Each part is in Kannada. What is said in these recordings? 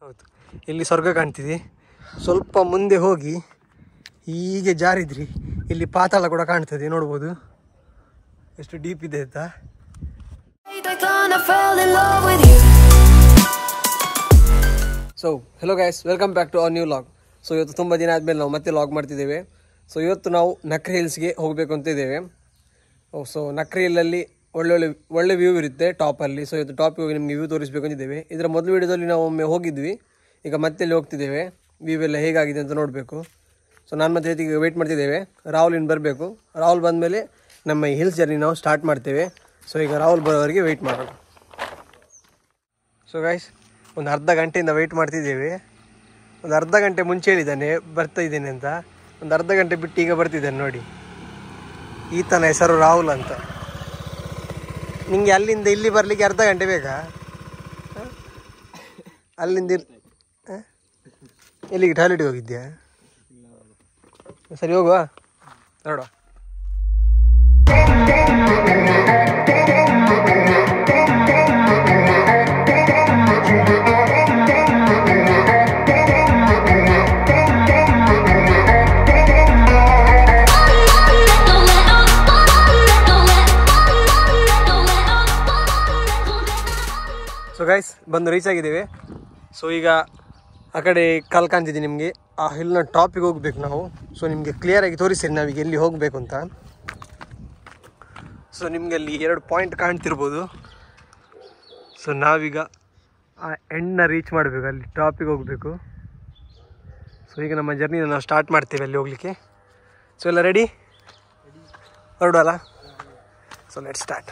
ಹೌದು ಇಲ್ಲಿ ಸ್ವರ್ಗ ಕಾಣ್ತಿದೆ ಸ್ವಲ್ಪ ಮುಂದೆ ಹೋಗಿ ಹೀಗೆ ಜಾರಿದ್ರಿ ಇಲ್ಲಿ ಪಾತಾಳ ಕೂಡ ಕಾಣ್ತದೆ ನೋಡ್ಬೋದು ಎಷ್ಟು ಡೀಪ್ ಇದೆ ಅಂತ I kinda fell in love with you. So hello guys welcome back to our new vlog so ಇವತ್ತು ತುಂಬ ದಿನ ಆದಮೇಲೆ ನಾವು ಮತ್ತೆ ಲಾಗ್ ಮಾಡ್ತಿದ್ದೇವೆ ಸೊ ಇವತ್ತು ನಾವು ನಕ್ರಿ ಹಿಲ್ಸ್ಗೆ ಹೋಗಬೇಕು ಅಂತ ಇದ್ದೇವೆ ಸೊ ನಕ್ರಿ ಹಿಲ್ಲಲ್ಲಿ ಒಳ್ಳೊಳ್ಳೆ ಒಳ್ಳೆ ವ್ಯೂ ಇರುತ್ತೆ ಟಾಪಲ್ಲಿ ಸೊ ಇವತ್ತು ಟಾಪಿಗೆ ಹೋಗಿ ನಿಮಗೆ ವ್ಯೂ ತೋರಿಸ್ಬೇಕು ಅಂತಿದ್ದೇವೆ ಇದರ ಮೊದಲು ವಿಡಿಯೋದಲ್ಲಿ ನಾವು ಒಮ್ಮೆ ಹೋಗಿದ್ವಿ ಈಗ ಮತ್ತೆ ಅಲ್ಲಿ ಹೋಗ್ತಿದ್ದೇವೆ ವ್ಯೂ ಎಲ್ಲ ಹೇಗಾಗಿದೆ ಅಂತ ನೋಡಬೇಕು ಸೊ ನಾನು ಮತ್ತೆ ಈಗ ವೆಯ್ಟ್ ಮಾಡ್ತಿದ್ದೇವೆ ರಾಹುಲ್ ಇನ್ನು ಬರಬೇಕು ರಾಹುಲ್ ಬಂದಮೇಲೆ ನಮ್ಮ ಈ ಹಿಲ್ಸ್ ಜರ್ನಿ ನಾವು ಸ್ಟಾರ್ಟ್ ಮಾಡ್ತೇವೆ ಸೊ ಈಗ ರಾಹುಲ್ ಬರೋವರೆಗೆ ವೆಯ್ಟ್ ಮಾಡೋಣ ಸೊ ಗೈಸ್ ಒಂದು ಅರ್ಧ ಗಂಟೆಯಿಂದ ವೆಯ್ಟ್ ಮಾಡ್ತಿದ್ದೇವೆ ಒಂದು ಅರ್ಧ ಗಂಟೆ ಮುಂಚೆ ಹೇಳಿದ್ದಾನೆ ಬರ್ತಾ ಇದ್ದೇನೆ ಅಂತ ಒಂದು ಅರ್ಧ ಗಂಟೆ ಬಿಟ್ಟು ಈಗ ಬರ್ತಿದ್ದಾನೆ ನೋಡಿ ಈತನ ಹೆಸರು ರಾಹುಲ್ ಅಂತ ನಿಂಗೆ ಅಲ್ಲಿಂದ ಇಲ್ಲಿ ಬರಲಿಕ್ಕೆ ಅರ್ಧ ಗಂಟೆ ಬೇಕಾ ಹ? ಅಲ್ಲಿಂದ ಇಲ್- ಹ? ಎಲ್ಲಿಗೆ ಟಾಯ್ಲೆಟ್ಗೆ ಹೋಗಿದ್ಯಾ ಸರಿ ಹೋಗುವ ನೋಡುವ ಸೊ ಗೈಸ್ ಬಂದು ರೀಚ್ ಆಗಿದ್ದೇವೆ ಸೊ ಈಗ ಆ ಕಡೆ ಕಲ್ ಕಾಣ್ತಿದೆ ನಿಮಗೆ ಆ ಹಿಲ್ನ ಟಾಪಿಗೆ ಹೋಗ್ಬೇಕು ನಾವು ಸೊ ನಿಮಗೆ ಕ್ಲಿಯರಾಗಿ ತೋರಿಸ್ತೀನಿ ನಾವೀಗ ಎಲ್ಲಿ ಹೋಗಬೇಕು ಅಂತ ಸೊ ನಿಮಗೆ ಅಲ್ಲಿ ಎರಡು ಪಾಯಿಂಟ್ ಕಾಣ್ತಿರ್ಬೋದು ಸೊ ನಾವೀಗ ಆ ಎಂಡ್ನ ರೀಚ್ ಮಾಡಬೇಕು ಅಲ್ಲಿ ಟಾಪಿಗೆ ಹೋಗಬೇಕು ಸೊ ಈಗ ನಮ್ಮ ಜರ್ನಿನ ನಾವು ಸ್ಟಾರ್ಟ್ ಮಾಡ್ತೇವೆ ಅಲ್ಲಿ ಹೋಗಲಿಕ್ಕೆ ಸೊ ಎಲ್ಲ ರೆಡಿ ಹೊರಡುವಲ್ಲ so let start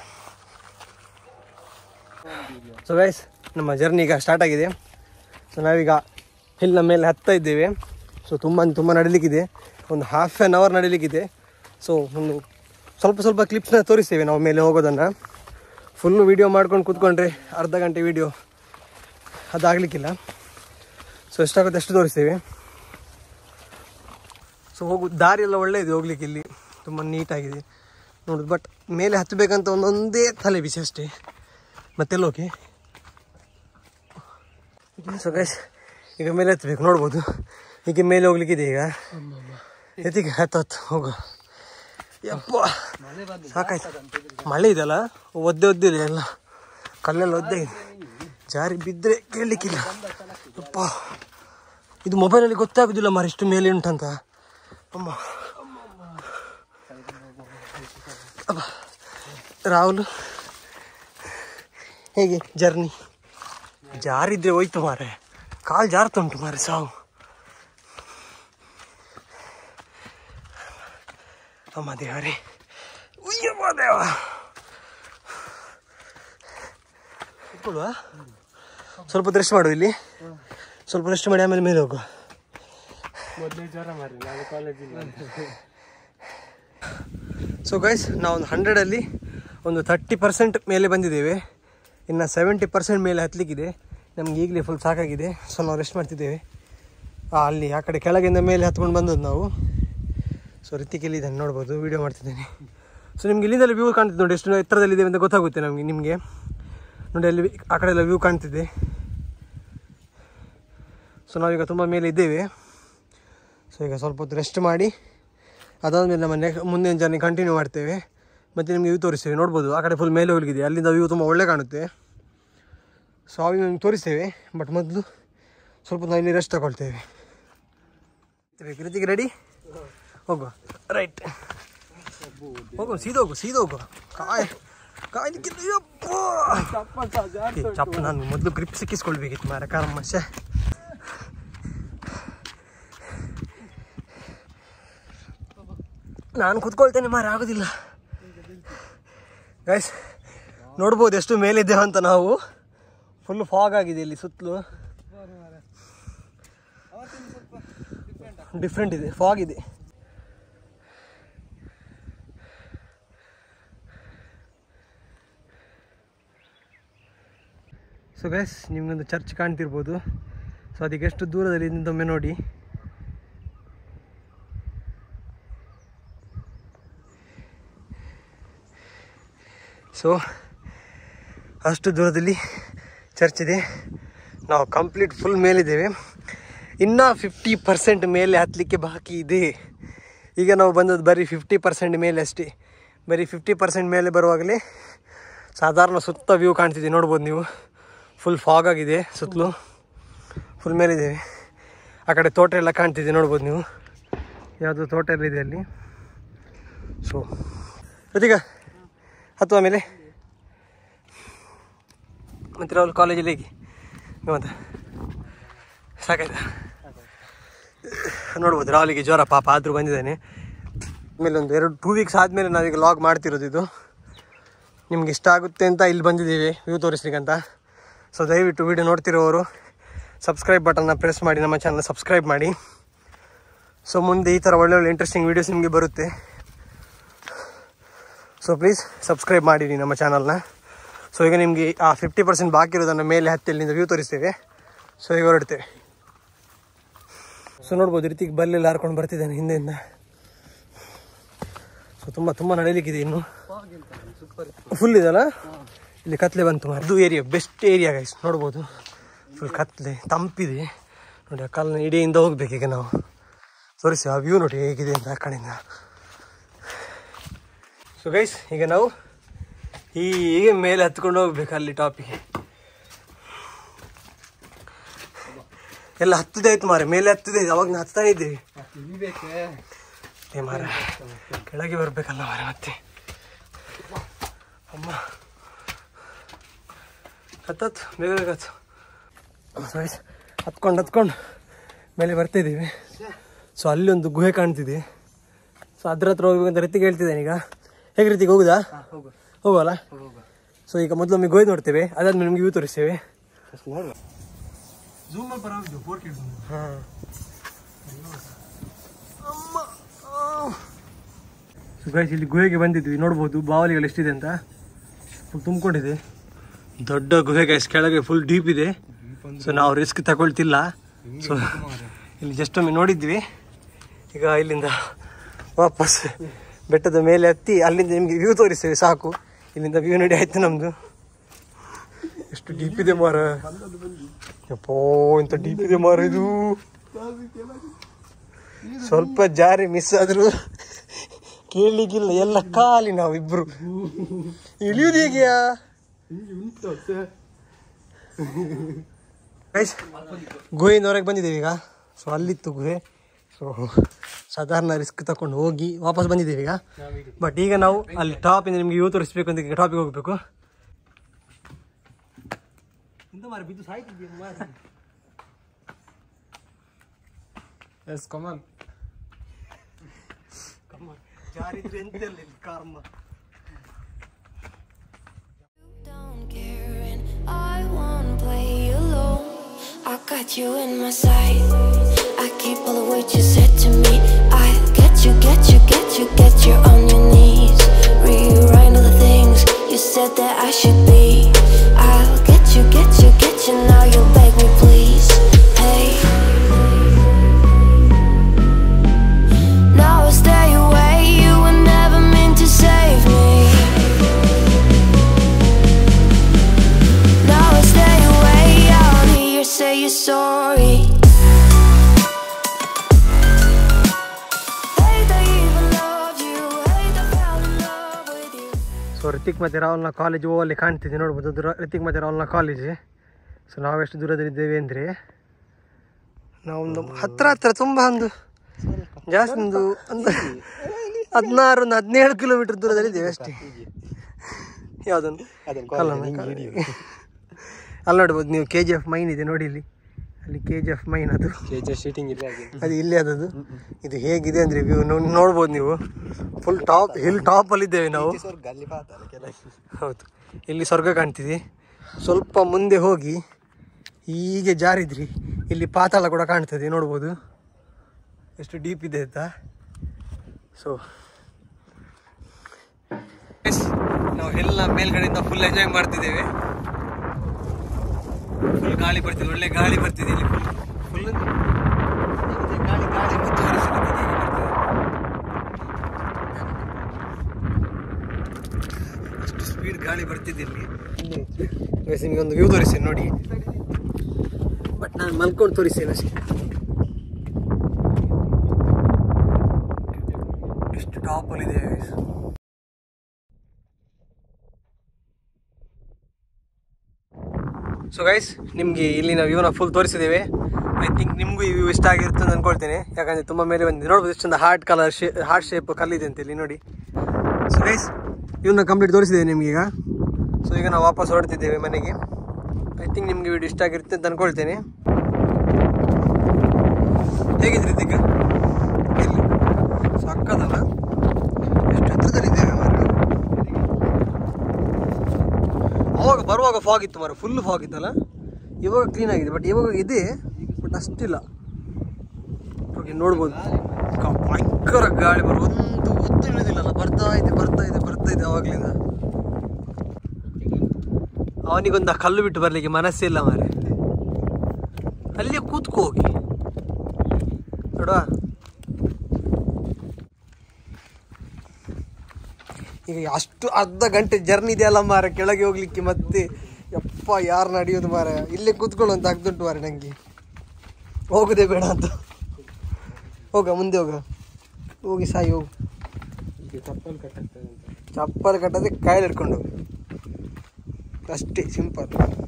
so guys ನಮ್ಮ ಜರ್ನಿ ಈಗ ಸ್ಟಾರ್ಟ್ ಆಗಿದೆ ಸೊ ನಾವೀಗ ಹಿಲ್ನ ಮೇಲೆ ಹತ್ತಾ ಇದ್ದೇವೆ ಸೊ ತುಂಬ ತುಂಬ ನಡಿಲಿಕ್ಕಿದೆ ಒಂದು ಹಾಫ್ ಆ್ಯನ್ ಅವರ್ ನಡಿಲಿಕ್ಕಿದೆ ಸೊ ಒಂದು ಸ್ವಲ್ಪ ಸ್ವಲ್ಪ ಕ್ಲಿಪ್ಸ್ನ ತೋರಿಸ್ತೇವೆ ನಾವು ಮೇಲೆ ಹೋಗೋದನ್ನು ಫುಲ್ಲು ವೀಡಿಯೋ ಮಾಡ್ಕೊಂಡು ಕೂತ್ಕೊಂಡ್ರೆ ಅರ್ಧ ಗಂಟೆ ವೀಡಿಯೋ ಅದಾಗಲಿಕ್ಕಿಲ್ಲ ಸೊ ಎಷ್ಟಾಗುತ್ತೆ ಅಷ್ಟು ತೋರಿಸ್ತೇವೆ ಸೊ ಹೋಗು ದಾರಿ ಎಲ್ಲ ಒಳ್ಳೆ ಇದೆ ಹೋಗ್ಲಿಕ್ಕೆ ಇಲ್ಲಿ ತುಂಬ ನೀಟಾಗಿದೆ ನೋಡುದು ಬಟ್ ಮೇಲೆ ಹತ್ತಬೇಕಂತ ಒಂದೊಂದೇ ತಲೆ ಬಿಸಿ ಅಷ್ಟೇ ಮತ್ತೆಲ್ಲ ಓಕೆ ಸೊ ಗೈಸ್ ಈಗ ಮೇಲೆ ಹತ್ತಬೇಕು ನೋಡ್ಬೋದು ಈಗ ಮೇಲೆ ಹೋಗ್ಲಿಕ್ಕಿದೆ ಈಗ ಎತ್ತಿಗೆ ಹತ್ತು ಹತ್ತು ಹೋಗು ಯಪ್ಪ ಸಾಕಾಯ್ತು ಮಳೆ ಇದೆಯಲ್ಲ ಒದ್ದೆ ಒದ್ದಿದೆ ಎಲ್ಲ ಕಲ್ಲೆಲ್ಲ ಒದ್ದೆ ಇದೆ ಜಾರಿ ಬಿದ್ದರೆ ಕೇಳಲಿಕ್ಕಿಲ್ಲ ಯಪ್ಪ ಇದು ಮೊಬೈಲಲ್ಲಿ ಗೊತ್ತಾಗೋದಿಲ್ಲ ಮಾರ ಇಷ್ಟು ಮೇಲೆ ಉಂಟಂತ ಅಮ್ಮ ಅಬ್ಬ. ರಾಹುಲ್ ಹೇಗೆ ಜರ್ನಿ ಜಾರಿದ್ರೆ ಹೋಯ್ತು ಮಾರೆ ಕಾಲು ಜಾರ್ತುಂಟು ಮಾರೆ ಸಾವು ಅಮ್ಮ ದೇವರೇ ಉಯ್ಯಮ್ಮ ದೇವ ಕೂತ್ಕೊಳ್ಳುವ ಸ್ವಲ್ಪ ರೆಸ್ಟ್ ಮಾಡು ಇಲ್ಲಿ ಸ್ವಲ್ಪ ರೆಸ್ಟ್ ಮಾಡಿ ಆಮೇಲೆ ಮೇಲೆ ಹೋಗುವ ಸೊ ಗೈಸ್ ನಾವೊಂದು ಹಂಡ್ರೆಡಲ್ಲಿ ಒಂದು ತರ್ಟಿ ಪರ್ಸೆಂಟ್ ಮೇಲೆ ಬಂದಿದ್ದೇವೆ ಇನ್ನು ಸೆವೆಂಟಿ ಪರ್ಸೆಂಟ್ ಮೇಲೆ ಹತ್ತಲಿಕ್ಕಿದೆ ನಮ್ಗೆ ಈಗಲೇ ಫುಲ್ ಸಾಕಾಗಿದೆ ಸೊ ನಾವು ರೆಸ್ಟ್ ಮಾಡ್ತಿದ್ದೇವೆ ಆ, ಅಲ್ಲಿ ಆ ಕಡೆ ಕೆಳಗಿಂದ ಮೇಲೆ ಹತ್ಕೊಂಡು ಬಂದದ್ದು ನಾವು ಸೊ ರಿತಿಕಲ್ಲಿ ಇದನ್ನು ನೋಡ್ಬೋದು ವೀಡಿಯೋ ಮಾಡ್ತಿದ್ದೇನೆ ಸೊ ನಿಮ್ಗೆ ಇಲ್ಲಿಂದಲೇ ವ್ಯೂ ಕಾಣ್ತಿದೆ ನೋಡಿ ಎಷ್ಟು ಎತ್ತರದಲ್ಲಿದೆ ಅಂತ ಗೊತ್ತಾಗುತ್ತೆ ನಮಗೆ ನಿಮಗೆ ನೋಡಿ ಅಲ್ಲಿ ಆ ಕಡೆ ಎಲ್ಲ ವ್ಯೂ ಕಾಣ್ತಿದೆ ಸೊ ನಾವೀಗ ತುಂಬ ಮೇಲೆ ಇದ್ದೇವೆ ಸೊ ಈಗ ಸ್ವಲ್ಪ ಹೊತ್ತು ರೆಸ್ಟ್ ಮಾಡಿ ಅದಾದಮೇಲೆ ನಮ್ಮ ನೆಕ್ ಮುಂದಿನ ಜರ್ನಿ ಕಂಟಿನ್ಯೂ ಮಾಡ್ತೇವೆ ಮತ್ತು ನಿಮಗೆ ವ್ಯೂ ತೋರಿಸ್ತೇವೆ ನೋಡ್ಬೋದು ಆ ಕಡೆ ಫುಲ್ ಮೇಲೆ ಹೋಗ್ಲಿಕ್ಕಿದೆ ಅಲ್ಲಿಂದ ವ್ಯೂ ತುಂಬ ಒಳ್ಳೆ ಕಾಣುತ್ತೆ ಸೊ ಅವು ನಿಮ್ಗೆ ತೋರಿಸ್ತೇವೆ ಬಟ್ ಮೊದಲು ಸ್ವಲ್ಪ ನಾವು ಇಲ್ಲಿ ರೆಸ್ಟ್ ತಗೊಳ್ತೇವೆ ಕೃತಿಗೆ ರೆಡಿ ಹೋಗುವ ರೈಟ್ ಹೋಗು ಸೀದಾ ಹೋಗು ಸೀದಾ ಹೋಗು ಕಾಯ್ ಕಾಯ್ಲಿಕ್ಕಿಲ್ಲ ಯಪ್ಪ ಏ, ಚಪ್ಪ ನಾನು ಮೊದಲು ಗ್ರಿಪ್ ಸಿಕ್ಕಿಸ್ಕೊಳ್ಬೇಕಿತ್ತು ಮಾರ ಕಾರಮ್ಮಶ್ಯ ನಾನು ಕುತ್ಕೊಳ್ತೇನೆ ಮಾರ ಆಗೋದಿಲ್ಲ ಗೈಸ್ ನೋಡ್ಬೋದು ಎಷ್ಟು ಮೇಲಿದ್ದೇವೆ ಅಂತ ನಾವು ಫುಲ್ ಫಾಗ್ ಆಗಿದೆ ಇಲ್ಲಿ ಸುತ್ತಲೂ ಡಿಫ್ರೆಂಟ್ ಇದೆ ಫಾಗ್ ಇದೆ ಸೊ ಗೈಸ್ ನಿಮ್ಗೊಂದು ಚರ್ಚ್ ಕಾಣ್ತಿರ್ಬೋದು ಸೊ ಅದಕ್ಕೆ ಎಷ್ಟು ದೂರದಲ್ಲಿ ನಿಂತೊಮ್ಮೆ ನೋಡಿ ಸೊ ಅಷ್ಟು ದೂರದಲ್ಲಿ ಚರ್ಚ್ ಇದೆ ನಾವು ಕಂಪ್ಲೀಟ್ ಫುಲ್ ಮೇಲಿದ್ದೇವೆ ಇನ್ನೂ ಫಿಫ್ಟಿ ಪರ್ಸೆಂಟ್ ಮೇಲೆ ಹತ್ತಲಿಕ್ಕೆ ಬಾಕಿ ಇದೆ ಈಗ ನಾವು ಬಂದದ್ದು ಬರೀ ಫಿಫ್ಟಿ ಪರ್ಸೆಂಟ್ ಮೇಲೆ ಅಷ್ಟೇ ಬರೀ ಫಿಫ್ಟಿ ಪರ್ಸೆಂಟ್ ಮೇಲೆ ಬರುವಾಗಲೇ ಸಾಧಾರಣ ಸುತ್ತ ವ್ಯೂ ಕಾಣ್ತಿದೆ ನೋಡ್ಬೋದು ನೀವು ಫುಲ್ ಫಾಗ್ ಆಗಿದೆ ಸುತ್ತಲೂ ಫುಲ್ ಮೇಲಿದ್ದೇವೆ ಆ ಕಡೆ ತೋಟ ಎಲ್ಲ ಕಾಣ್ತಿದೆ ನೋಡ್ಬೋದು ನೀವು ಯಾವುದೋ ತೋಟ ಎಲ್ಲ ಇದೆ ಅಲ್ಲಿ ಸೊ ಪ್ರತೀಕ ಹತ್ತುವ ಮೇಲೆ ಮತ್ತೆ ರಾಹುಲ್ ಕಾಲೇಜಲ್ಲಿ ಹೇಗೆ ಮತ್ತೆ ಸಾಕಾಯ್ತಾ ನೋಡ್ಬೋದು ರಾಹುಲಿಗೆ ಜ್ವರ ಪಾಪ ಆದರೂ ಬಂದಿದ್ದಾನೆ ಆಮೇಲೆ ಒಂದು ಎರಡು ಟೂ ವೀಕ್ಸ್ ಆದಮೇಲೆ ನಾವೀಗ ಲಾಗ್ ಮಾಡ್ತಿರೋದು ಇದು ನಿಮ್ಗೆ ಇಷ್ಟ ಆಗುತ್ತೆ ಅಂತ ಇಲ್ಲಿ ಬಂದಿದ್ದೀವಿ ವ್ಯೂ ತೋರಿಸ್ಲಿಕ್ಕಂತ ಸೊ ದಯವಿಟ್ಟು ವಿಡಿಯೋ ನೋಡ್ತಿರೋರು ಸಬ್ಸ್ಕ್ರೈಬ್ ಬಟನ್ನ ಪ್ರೆಸ್ ಮಾಡಿ ನಮ್ಮ ಚಾನಲ್ ಸಬ್ಸ್ಕ್ರೈಬ್ ಮಾಡಿ ಸೊ ಮುಂದೆ ಈ ಥರ ಒಳ್ಳೆ ಒಳ್ಳೆ ಇಂಟ್ರೆಸ್ಟಿಂಗ್ ವೀಡಿಯೋಸ್ ನಿಮಗೆ ಬರುತ್ತೆ ಸೊ ಪ್ಲೀಸ್ ಸಬ್ಸ್ಕ್ರೈಬ್ ಮಾಡಿರಿ ನಮ್ಮ ಚಾನಲ್ನ ಸೊ ಈಗ ನಿಮಗೆ ಆ ಫಿಫ್ಟಿ ಪರ್ಸೆಂಟ್ ಬಾಕಿ ಇರೋದನ್ನು ಮೇಲೆ ಹತ್ತಿ ಅಲ್ಲಿಂದ ವ್ಯೂ ತೋರಿಸ್ತೇವೆ ಸೊ ಈಗ ಹೊರಡ್ತೇವೆ ಸೊ ನೋಡ್ಬೋದು ರೀತಿ ಬಲ್ಲೆಲ್ಲ ಹಾರ್ಕೊಂಡು ಬರ್ತಿದ್ದಾನೆ ಹಿಂದೆಯಿಂದ ಸೊ ತುಂಬ ತುಂಬ ನಡೀಲಿಕ್ಕಿದೆ ಇನ್ನು ಫುಲ್ ಇದಲ್ಲ ಇಲ್ಲಿ ಕತ್ಲೆ ಬಂತು ಮಾರ್ರೆ. ಇದು ಏರಿಯಾ ಬೆಸ್ಟ್ ಏರಿಯಾ ಗೈಸ್ ನೋಡ್ಬೋದು ಫುಲ್ ಕತ್ಲೆ ತಂಪಿದೆ ನೋಡಿ ಆ ಕಲ್ಲಿನ ಇಡೆಯಿಂದ ಹೋಗ್ಬೇಕೀಗ ನಾವು ತೋರಿಸಿ ಆ ವ್ಯೂ ನೋಡಿ ಹೇಗಿದೆ ಅಂತ ಆ ಕಡೆಯಿಂದ ಸೊ ಗೈಸ್ ಈಗ ನಾವು ಹೀಗೆ ಮೇಲೆ ಹತ್ಕೊಂಡು ಹೋಗ್ಬೇಕು ಅಲ್ಲಿ ಟಾಪಿಗೆ ಎಲ್ಲ ಹತ್ತದೇ ಆಯ್ತು ಮಾರೆ ಮೇಲೆ ಹತ್ತದೇ ಅವಾಗ ನಾವು ಹತ್ತಾನೆ ಇದ್ದೀವಿ ಏ ಮಾರ ಕೆಳಗೆ ಬರ್ಬೇಕಲ್ಲ ಮಾರ ಮತ್ತೆ ಅಮ್ಮ ಹತ್ತತ್ತು ಬೇಗ ಬೇಗ ಹತ್ತು ಸೊ guys, ಹತ್ಕೊಂಡು ಹತ್ಕೊಂಡು ಮೇಲೆ ಬರ್ತಿದ್ದೀವಿ ಸೊ ಅಲ್ಲಿ ಒಂದು ಗುಹೆ ಕಾಣ್ತಿದೆ ಸೊ ಅದ್ರ ಹತ್ರ ಹೋಗ್ಬೇಕಂತ ರೀತಿಗೆ ಹೇಳ್ತಿದ್ದೇನೆ ಈಗ ಹೇಗೆ ರೀತಿಗೆ ಹೋಗುದಾ ಹೋಗುವಲ್ಲ ಸೊ ಈಗ ಮೊದಲು ಒಮ್ಮೆ ಗುಹೆ ನೋಡ್ತೇವೆ ಅದಾದ್ಮೇಲೆ ನಿಮ್ಗೆ ವ್ಯೂ ತೋರಿಸ್ತೇವೆ ಹಾಂ ಸೊ ಗೈಸ್ ಇಲ್ಲಿ ಗುಹೆಗೆ ಬಂದಿದ್ವಿ ನೋಡ್ಬೋದು ಬಾವಲಿಗಳು ಎಷ್ಟಿದೆ ಅಂತ ಫುಲ್ ತುಂಬಿಕೊಂಡಿದೆ ದೊಡ್ಡ ಗುಹೆ ಗೈಸ್ ಕೆಳಗೆ ಫುಲ್ ಡೀಪ್ ಇದೆ ಸೊ ನಾವು ರಿಸ್ಕ್ ತಗೊಳ್ತಿಲ್ಲ ಸೊ ಇಲ್ಲಿ ಜಸ್ಟ್ ಒಮ್ಮೆ ನೋಡಿದ್ವಿ ಈಗ ಇಲ್ಲಿಂದ ವಾಪಸ್ ಬೆಟ್ಟದ ಮೇಲೆ ಹತ್ತಿ ಅಲ್ಲಿಂದ ನಿಮಗೆ ವ್ಯೂ ತೋರಿಸ್ತೇವೆ ಸಾಕು ಇಲ್ಲಿಂದ ವ್ಯೂ ನೋಡಿ ಆಯ್ತು ನಮ್ದು ಎಷ್ಟು ಡೀಪ್ ಇದೆ ಮಾರ ಯಪ್ಪೋ ಇಂಥ ಡೀಪ್ ಇದೆ ಮಾರ ಇದು ಸ್ವಲ್ಪ ಜಾರಿ ಮಿಸ್ ಆದ್ರು ಕೇಳಲಿಕ್ಕಿಲ್ಲ ಎಲ್ಲ ಖಾಲಿ ನಾವು ಇಬ್ರು ಇಳಿಯುವುದು ಹೇಗೆಯಾ ಗೈಸ್ ಗುಹೆಯಿಂದ ಹೊರಗೆ ಬಂದಿದ್ದೇವೆ ಈಗ ಸೊ ಅಲ್ಲಿತ್ತು ಗುಹೆ ಸೊ ಸಾಧಾರಣ ರಿಸ್ಕ್ ತಗೊಂಡು ಹೋಗಿ ವಾಪಸ್ ಬಂದಿದ್ದೇವೆ ಈಗ ಬಟ್ ಈಗ ನಾವು ಅಲ್ಲಿ ಟಾಪಿಂದ ನಿಮಗೆ ಇವು ತೋರಿಸ್ಬೇಕು ಅಂತ ಈಗ ಟಾಪಿಗೆ ಹೋಗ್ಬೇಕು ಎಂತ ಮಾರ್ರೆ, ಬಿದ್ದು ಸಾಯ್ತಿದ್ದೀಯ ಮಾರ್ರೆ. ಎಸ್ ಕಮನ್ ಕಮ್ಮ, ಜಾರಿದ್ರೆ ಎಂತೆಲ್ಲ ಇಲ್ಲಿ ಕರ್ಮ Don't care and I won't play alone. I got you in my sight. I keep all the words you said to me. I get you, get you, get you, get you on your knees. Rewrite all the things you said that I should be. I'll get you, get you, get you. Now you'll beg me, please. Hey. Now I stay away. You were never meant to save me. Now I stay away, I don't hear you say you're sorry. Hate I even loved you, hate I fell in love with you. So Ritik ಮತ್ತು ರಾಹುಲ್ನ ಕಾಲೇಜ್ ಅಲ್ಲಿ ಕಾಣ್ತಿದೆ ನೋಡ್ಬೋದು ಅದು ರ- ರಿತಿಕ್ ಮತ್ತು ರಾಹುಲ್ನ ಕಾಲೇಜ್ ಸೊ ನಾವೆಷ್ಟು ದೂರದಲ್ಲಿದ್ದೇವೆ ಅಂದರೆ ನಾವೊಂದು ಹತ್ರ ಹತ್ರ ತುಂಬ ಒಂದು ಜಾಸ್ತಿ ಒಂದು ಒಂದು ಹದಿನಾರು ಒಂದು ಹದಿನೇಳು ಕಿಲೋಮೀಟರ್ ದೂರದಲ್ಲಿದ್ದೇವೆ ಅಷ್ಟೇ ಯಾವುದೊಂದು ಅಲ್ಲ ಅಲ್ಲಿ ನೋಡ್ಬೋದು ನೀವು ಕೆ ಜಿ ಎಫ್ ಮೈನ್ ಇದೆ ನೋಡಿ ಇಲ್ಲಿ ಅಲ್ಲಿ ಕೆ ಜಿ ಎಫ್ ಮೈನ್ ಅದು ಕೆ ಜಿ ಶೀಟಿಂಗ್ ಇಲ್ಲ ಹಾಗೆ ಅದು ಇಲ್ಲೇ ಅದದು ಇದು ಹೇಗಿದೆ ಅಂದರೆ ವ್ಯೂ ನೋಡ್ಬೋದು ನೀವು ಫುಲ್ ಟಾಪ್ ಹಿಲ್ ಟಾಪಲ್ಲಿ ಇದ್ದೇವೆ ನಾವು ಸ್ವರ್ಗ ಅಲ್ಲಿ ಪಾತಾಳ ಕೆಳಗೆ ಹೌದು ಇಲ್ಲಿ ಸ್ವರ್ಗ ಕಾಣ್ತಿದೆ ಸ್ವಲ್ಪ ಮುಂದೆ ಹೋಗಿ ಹೀಗೆ ಜಾರಿದ್ರಿ ಇಲ್ಲಿ ಪಾತಾಳ ಕೂಡ ಕಾಣ್ತದೆ ನೋಡ್ಬೋದು ಎಷ್ಟು ಡೀಪ್ ಇದೆ ಅಂತ ಸೊ ನಾವು ಎಲ್ಲ ಮೇಲ್ಗಡೆಯಿಂದ ಫುಲ್ ಎಂಜಾಯ್ ಮಾಡ್ತಿದ್ದೇವೆ ಫುಲ್ ಗಾಳಿ ಬರ್ತಿದೆ ಒಳ್ಳೆ ಗಾಳಿ ಬರ್ತಿದೆ ಇಲ್ಲಿ ಫುಲ್ ಗಾಳಿ ಗಾಳಿ ಮುಚ್ಚಿ ಹೊರಸಿದೆ ಹೀಗೆ ಬರ್ತದೆ ಅಷ್ಟು ಸ್ಪೀಡ್ ಗಾಳಿ ಬರ್ತಿದೆ ಇಲ್ಲಿ ಗೈಸ್ ನಿಮಗೆ ಒಂದು ವ್ಯೂ ತೋರಿಸಿ ನೋಡಿ ನಾನು ಮಲ್ಕೊಂಡು ತೋರಿಸ್ತೇನೆ ಅಷ್ಟೇ ಎಷ್ಟು ಟಾಪಲ್ಲಿದೆ ಸೊ ಗೈಸ್ ನಿಮಗೆ ಇಲ್ಲಿನ ವ್ಯೂನ ಫುಲ್ ತೋರಿಸಿದ್ದೇವೆ ಐ ಥಿಂಕ್ ನಿಮಗೂ ಈ ವ್ಯೂ ಇಷ್ಟ ಆಗಿರುತ್ತೆ ಅಂತ ಅನ್ಕೊಳ್ತೇನೆ ಯಾಕಂದರೆ ತುಂಬ ಮೇಲೆ ಬಂದು ನೋಡ್ಬೋದು ಎಷ್ಟೊಂದು ಹಾರ್ಟ್ ಕಲರ್ ಶೇ ಹಾರ್ಟ್ ಶೇಪ್ ಕಲ್ಲಿದೆ ಅಂತ ಇಲ್ಲಿ ನೋಡಿ ಸೊ ಗೈಸ್ ಇವನ್ನ ಕಂಪ್ಲೀಟ್ ತೋರಿಸಿದ್ದೇವೆ ನಿಮ್ಗೆ ಈಗ ಸೊ ಈಗ ನಾವು ವಾಪಸ್ ಹೊರಡ್ತಿದ್ದೇವೆ ಮನೆಗೆ ಐ ಥಿಂಕ್ ನಿಮಗೆ ವಿಡಿಯೋ ಇಷ್ಟ ಆಗಿರುತ್ತೆ ಅಂತ ಅನ್ಕೊಳ್ತೇನೆ ಹೇಗಿದೆ ರಿತಿಕ ಇಲ್ಲಿ ಸಕ್ಕದಲ್ಲ ಎಷ್ಟು ಹತ್ರದಲ್ಲಿದ್ದೇವೆ ಮಾರ್ರೆ. ಅವಾಗ ಬರುವಾಗ ಫಾಗ್ ಇತ್ತು ಮಾರ ಫುಲ್ ಫಾಗ್ ಇತ್ತಲ್ಲ ಇವಾಗ ಕ್ಲೀನ್ ಆಗಿದೆ ಬಟ್ ಇವಾಗ ಇದೆ ಬಟ್ ಅಷ್ಟಿಲ್ಲ ಓಕೆ ನೋಡ್ಬೋದು ಕ- ಭಯಂಕರ ಗಾಳಿ ಬರು ಒಂದು ಒತ್ತು ಇಳಿದಿಲ್ಲಲ್ಲ ಬರ್ತಾ ಇದೆ ಬರ್ತಾ ಇದೆ ಬರ್ತಾ ಇದೆ ಅವಾಗ್ಲಿಂದ ಅವನಿಗೊಂದು ಆ ಕಲ್ಲು ಬಿಟ್ಟು ಬರ್ಲಿಕ್ಕೆ ಮನಸ್ಸಿಲ್ಲ ಮಾರೆ ಅಲ್ಲೇ ಕೂತ್ಕೋ ಹೋಗಿ ನೋಡುವ ಈಗ ಅಷ್ಟು ಅರ್ಧ ಗಂಟೆ ಜರ್ನಿ ಇದೆಯಲ್ಲ ಮಾರ ಕೆಳಗೆ ಹೋಗ್ಲಿಕ್ಕೆ ಮತ್ತೆ ಯಪ್ಪ ಯಾರು ನಡೆಯೋದು ಮಾರ ಇಲ್ಲೇ ಕೂತ್ಕೊಳ್ಳು ಅಂತ ಆಗ್ದುಂಟು ಮಾರ ನಂಗೆ ಹೋಗುದೇ ಬೇಡ ಅಂತ ಹೋಗ ಮುಂದೆ ಹೋಗ ಹೋಗಿ ಸಾಯಿ ಹೋಗು ಈಗ ಚಪ್ಪಲ್ ಕಟ್ಟಾಗ್ತದೆ ಅಂತ ಚಪ್ಪಲ್ ಕಟ್ಟದೆ ಕಾಯಿಲೆ ಹಿಡ್ಕೊಂಡು ಹೋಗು ಅಷ್ಟೇ ಸಿಂಪಲ್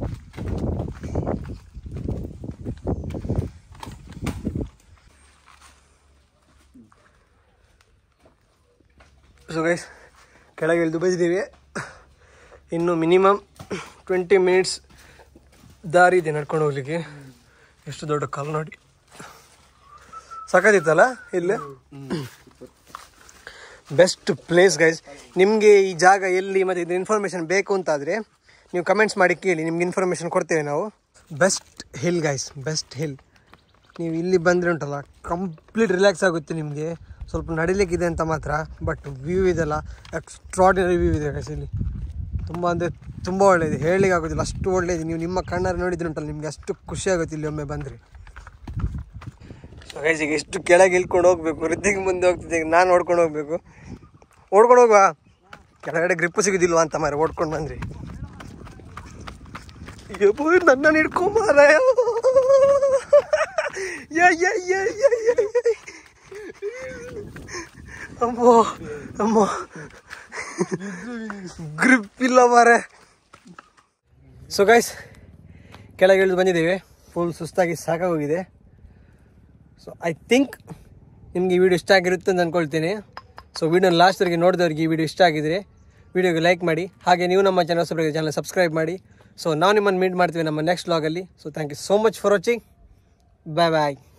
ಸೊ ಗೈಸ್ ಕೆಳಗೆ ಇಳಿದು ಬಂದಿದ್ದೀವಿ ಇನ್ನು ಮಿನಿಮಮ್ ಟ್ವೆಂಟಿ ಮಿನಿಟ್ಸ್ ದಾರಿ ಇದೆ ನಡ್ಕೊಂಡು ಹೋಗ್ಲಿಕ್ಕೆ ಎಷ್ಟು ದೊಡ್ಡ ಕಲ್ಲು ನೋಡಿ ಸಖತ್ತಿತ್ತಲ್ಲ ಇಲ್ಲಿ ಬೆಸ್ಟ್ ಪ್ಲೇಸ್ ಗೈಸ್ ನಿಮಗೆ ಈ ಜಾಗ ಎಲ್ಲಿ ಮತ್ತು ಇದು ಇನ್ಫಾರ್ಮೇಷನ್ ಬೇಕು ಅಂತಾದರೆ ನೀವು ಕಮೆಂಟ್ಸ್ ಮಾಡಿ ಕೇಳಿ ನಿಮ್ಗೆ ಇನ್ಫಾರ್ಮೇಷನ್ ಕೊಡ್ತೇವೆ ನಾವು best hill guys best hill ನೀವು ಇಲ್ಲಿ ಬಂದರೆ ಉಂಟಲ್ಲ ಕಂಪ್ಲೀಟ್ ರಿಲ್ಯಾಕ್ಸ್ ಆಗುತ್ತೆ ನಿಮಗೆ ಸ್ವಲ್ಪ ನಡಿಲಿಕ್ಕಿದೆ ಅಂತ ಮಾತ್ರ ಬಟ್ ವ್ಯೂ ಇದೆಲ್ಲ ಎಕ್ಸ್ಟ್ರಾಡಿನರಿ ವ್ಯೂ ಇದೆ ಗೈಸ್ ಇಲ್ಲಿ ತುಂಬ ಅಂದರೆ ತುಂಬ ಒಳ್ಳೆಯದು ಹೇಳಲಿಕ್ಕೆ ಆಗೋದಿಲ್ಲ ಅಷ್ಟು ಒಳ್ಳೆಯದು ನೀವು ನಿಮ್ಮ ಕಣ್ಣಾರೆ ನೋಡಿದ್ರೆ ಉಂಟಲ್ಲ ನಿಮಗೆ ಅಷ್ಟು ಖುಷಿ ಆಗುತ್ತೆ ಇಲ್ಲಿ ಒಮ್ಮೆ ಬಂದರೆ ಸೊ ಗೈಸ್ ಈಗ ಎಷ್ಟು ಕೆಳಗೆ ಇಳ್ಕೊಂಡು ಹೋಗ್ಬೇಕು ವೃದ್ಧಿಗೆ ಮುಂದೆ ಹೋಗ್ತಿದ್ದೆ ಈಗ ನಾನು ಓಡ್ಕೊಂಡು ಹೋಗ್ಬೇಕು ಓಡ್ಕೊಂಡು ಹೋಗುವ ಕೆಳಗಡೆ ಗ್ರಿಪ್ಪು ಸಿಗುದಿಲ್ವಾ ಅಂತ ಮಾರೆ ಓಡ್ಕೊಂಡು ಬಂದ್ರಿ ಯಬ್ಬೋ ನನ್ನ ಹಿಡ್ಕೊಂಬಾರ ಅಮ್ಮೋ ಅಮ್ಮೋ ಗ್ರಿಪ್ ಇಲ್ಲ ಮಾರೆ ಸೊ ಗೈಸ್ ಕೆಳಗೆ ಇಳಿದು ಬಂದಿದ್ದೇವೆ ಫುಲ್ ಸುಸ್ತಾಗಿ ಸಾಕಾಗೋಗಿದೆ ಸೊ ಐ ಥಿಂಕ್ ನಿಮಗೆ ಈ ವಿಡಿಯೋ ಇಷ್ಟ ಆಗಿರುತ್ತೆ ಅಂತ ಅಂದ್ಕೊಳ್ತೇನೆ ಸೊ ವಿಡಿಯೋ ಲಾಸ್ಟ್ವರೆಗೆ ನೋಡಿದವ್ರಿಗೆ ಈ ವಿಡಿಯೋ ಇಷ್ಟ ಆಗಿದ್ರೆ ವಿಡಿಯೋಗೆ ಲೈಕ್ ಮಾಡಿ ಹಾಗೆ ನೀವು ನಮ್ಮ ಚಾನಲ್ ಸಬ್ಸ್ಕ್ರೈಬ್ ಚಾನಲ್ ಸಬ್ಸ್ಕ್ರೈಬ್ ಮಾಡಿ ಸೊ ನಾವು ನಿಮ್ಮನ್ನು ಮೀಟ್ ಮಾಡ್ತೀವಿ ನಮ್ಮ ನೆಕ್ಸ್ಟ್ ವ್ಲಾಗಲ್ಲಿ so thank you so much for watching bye bye